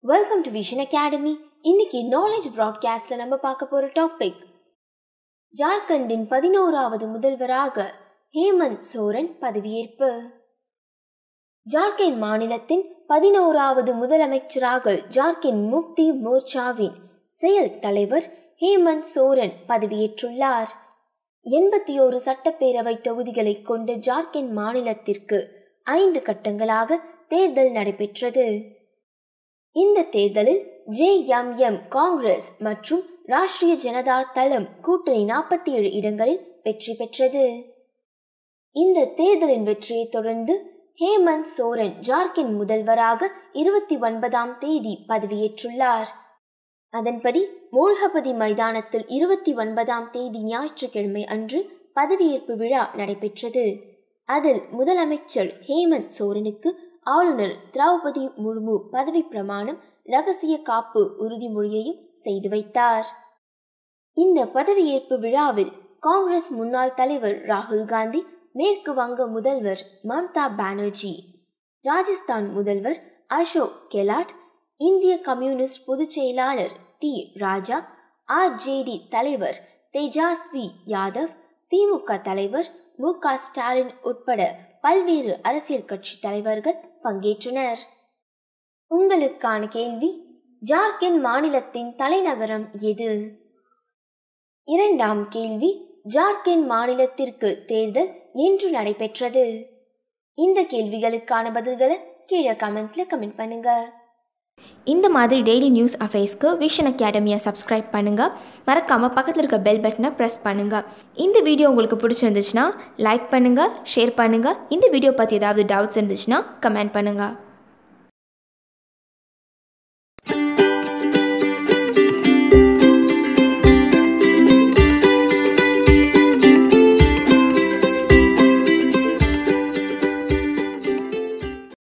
welcome to Vision Academy இன்னைக்கு knowledge ப்ராட்காஸ்ட்ல நம்ம பார்க்க போற டாபிக் ஜார்க்கண்டின் பதினோராவது முதல்வராக ஹேமந்த் சோரன் பதவியேற்பு ஜார்க்கண்ட் மாநிலத்தின் பதினோராவது முதலமைச்சராக ஜார்க்கண்ட் முக்தி மோர்ச்சாவின் செயல் தலைவர் ஹேமந்த் சோரன் பதவியேற்றுள்ளார் எண்பத்தி ஓரு சட்டப்பேரவை தொகுதிகளை கொண்ட ஜார்க்கண்ட் மாநிலத்திற்கு ஐந்து கட்டங்களாக தேர்தல் நடைபெற்றது இந்த தேர்தலில் ஜேஎம்எம் காங்கிரஸ் மற்றும் ராஷ்டிரிய ஜனதா தளம் கூட்டணி நாற்பத்தி ஏழு இடங்களில் வெற்றி பெற்றது இந்த தேர்தலின் வெற்றியை தொடர்ந்து ஹேமந்த் சோரன் ஜார்க்கண்ட் முதல்வராக இருபத்தி ஒன்பதாம் தேதி பதவியேற்றுள்ளார் அதன்படி மூழ்கபதி மைதானத்தில் இருபத்தி ஒன்பதாம் தேதி ஞாயிற்றுக்கிழமை அன்று பதவியேற்பு விழா நடைபெற்றது அதில் முதலமைச்சர் ஹேமந்த் சோரனுக்கு ஆளுநர் திரௌபதி முர்மு பதவி பிரமாணம் ரகசிய காப்பு உறுதிமொழியையும் செய்து வைத்தார் இந்த பதவியேற்பு விழாவில் காங்கிரஸ் முன்னாள் தலைவர் ராகுல் காந்தி மேற்கு வங்க முதல்வர் மம்தா பானர்ஜி ராஜஸ்தான் முதல்வர் அசோக் கெலாட் இந்திய கம்யூனிஸ்ட் பொதுச் செயலாளர் டி ராஜா ஆர்ஜேடி தலைவர் தேஜாஸ்வி யாதவ் திமுக தலைவர் மு க ஸ்டாலின் உட்பட பல்வேறு அரசியல் கட்சி தலைவர்கள் பங்கேற்றனர் உங்களுக்கான கேள்வி ஜார்க்கண்ட் மாநிலத்தின் தலைநகரம் எது இரண்டாம் கேள்வி ஜார்க்கண்ட் மாநிலத்திற்கு தேர்தல் என்று நடைபெற்றது இந்த கேள்விகளுக்கான பதில்களை கீழே கமெண்ட்ல கமெண்ட் பண்ணுங்க இந்த மாதிரி டெய்லி நியூஸ் அஃபேர்ஸ்க்கு விஷன் அகாடமியை சப்ஸ்கிரைப் பண்ணுங்கள் மறக்காமல் பக்கத்தில் இருக்க பெல் பட்டனை ப்ரெஸ் பண்ணுங்கள் இந்த வீடியோ உங்களுக்கு பிடிச்சிருந்துச்சுன்னா லைக் பண்ணுங்கள் ஷேர் பண்ணுங்கள் இந்த வீடியோ பற்றி ஏதாவது டவுட்ஸ் இருந்துச்சுன்னா கமெண்ட் பண்ணுங்கள்